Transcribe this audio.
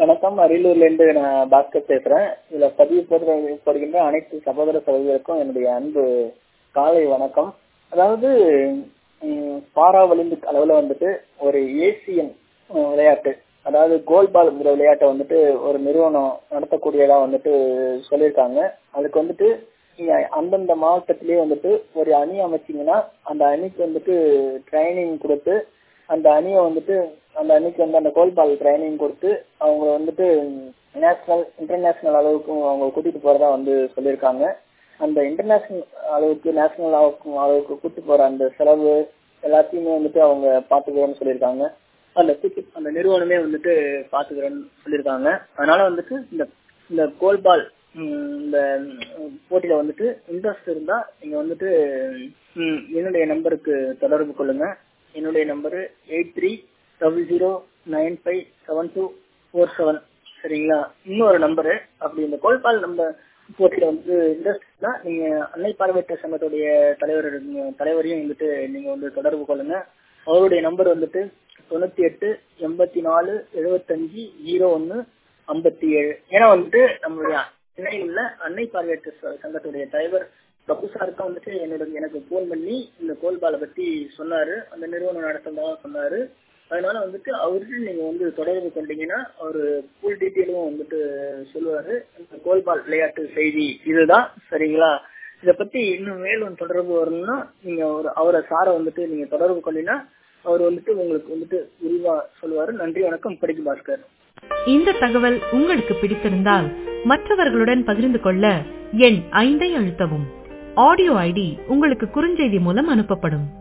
வணக்கம் அரியலூர்ல இருந்து நான் பாஸ்கர் பேசுறேன் இதுல பதிவு போடுற போடுகின்ற அனைத்து சகோதர சகோதரிகளுக்கும் என்னுடைய அன்பு காலை வணக்கம் அதாவது ம், பாரா ஒலிம்பிக் அளவுல வந்துட்டு ஒரு ஏசியன் விளையாட்டு அதாவது கோல் பால்ங்கிற விளையாட்டை வந்துட்டு ஒரு நிறுவனம் நடத்தக்கூடியதா வந்துட்டு சொல்லியிருக்காங்க அதுக்கு வந்துட்டு நீங்க அந்தந்த மாவட்டத்திலேயே வந்துட்டு ஒரு அணி அமைச்சீங்கன்னா அந்த அணிக்கு வந்துட்டு ட்ரைனிங் கொடுத்து அந்த அணியை வந்துட்டு அந்த அணிக்கு வந்து அந்த கோல் பால் ட்ரைனிங் கொடுத்து அவங்க வந்துட்டு நேஷனல் இன்டர்நேஷனல் அளவுக்கு அவங்க கூட்டிட்டு போறதா வந்து சொல்லியிருக்காங்க அந்த இன்டர்நேஷனல் அளவுக்கு நேஷனல் அளவுக்கு அளவுக்கு கூட்டு போற அந்த செலவு எல்லாத்தையுமே வந்துட்டு அவங்க பாத்துக்கிறேன்னு சொல்லியிருக்காங்க அந்த கூட்டு அந்த நிறுவனமே வந்துட்டு பாத்துக்கிறேன்னு சொல்லியிருக்காங்க அதனால வந்துட்டு இந்த இந்த கோல் பால் ம், இந்த ம், போட்டியில வந்துட்டு இன்ட்ரெஸ்ட் இருந்தா நீங்க வந்துட்டு ம், என்னுடைய நம்பருக்கு தொடர்பு கொள்ளுங்க என்னுடைய number eight three double zero nine five seven two four seven சரிங்களா இன்னொரு நம்பரு அப்படி இந்த கோல்பால் நம்ம போட்டியில வந்து இன்ட்ரெஸ்ட்னா நீங்க அன்னை பார்வையற்ற சங்கத்துடைய தலைவர் இருங்க- தலைவரையும் வந்துட்டு நீங்க வந்து தொடர்பு கொள்ளுங்க அவருடைய நம்பர் வந்துட்டு தொண்ணூத்தி எட்டு எண்பத்தி நாலு எழுபத்தஞ்சு ஜீரோ ஒன்னு ஐம்பத்தி ஏழு ஏன்னா வந்துட்டு நம்மளுடைய சென்னையில் உள்ள அன்னை பார்வையற்ற ச- சங்கத்துடைய தலைவர் பிரபு சாருக்கு வந்துட்டு என்னோட எனக்கு போன் பண்ணி இந்த கோல்பாலை பத்தி சொன்னாரு அந்த நிறுவனம் நடத்துறதா சொன்னாரு அதனால வந்துட்டு அவருக்கு நீங்க வந்து தொடர்பு கொண்டீங்கன்னா அவரு ஃபுல் டீட்டெயிலும் வந்துட்டு சொல்லுவாரு இந்த கோல்பால் விளையாட்டு செய்தி இதுதான் சரிங்களா இத பத்தி இன்னும் மேலும் தொடர்பு வரணும்னா நீங்க ஒரு அவரை சாரை வந்துட்டு நீங்க தொடர்பு கொண்டீங்கன்னா அவர் வந்துட்டு உங்களுக்கு வந்துட்டு விரிவா சொல்லுவாரு நன்றி வணக்கம் படிக்கு பாஸ்கர் இந்த தகவல் உங்களுக்கு பிடித்திருந்தால் மற்றவர்களுடன் பகிர்ந்து கொள்ள எண் ஐந்தை அழுத்தவும் ஆடியோ ஐடி உங்களுக்கு குறுஞ்செய்தி மூலம் அனுப்பப்படும்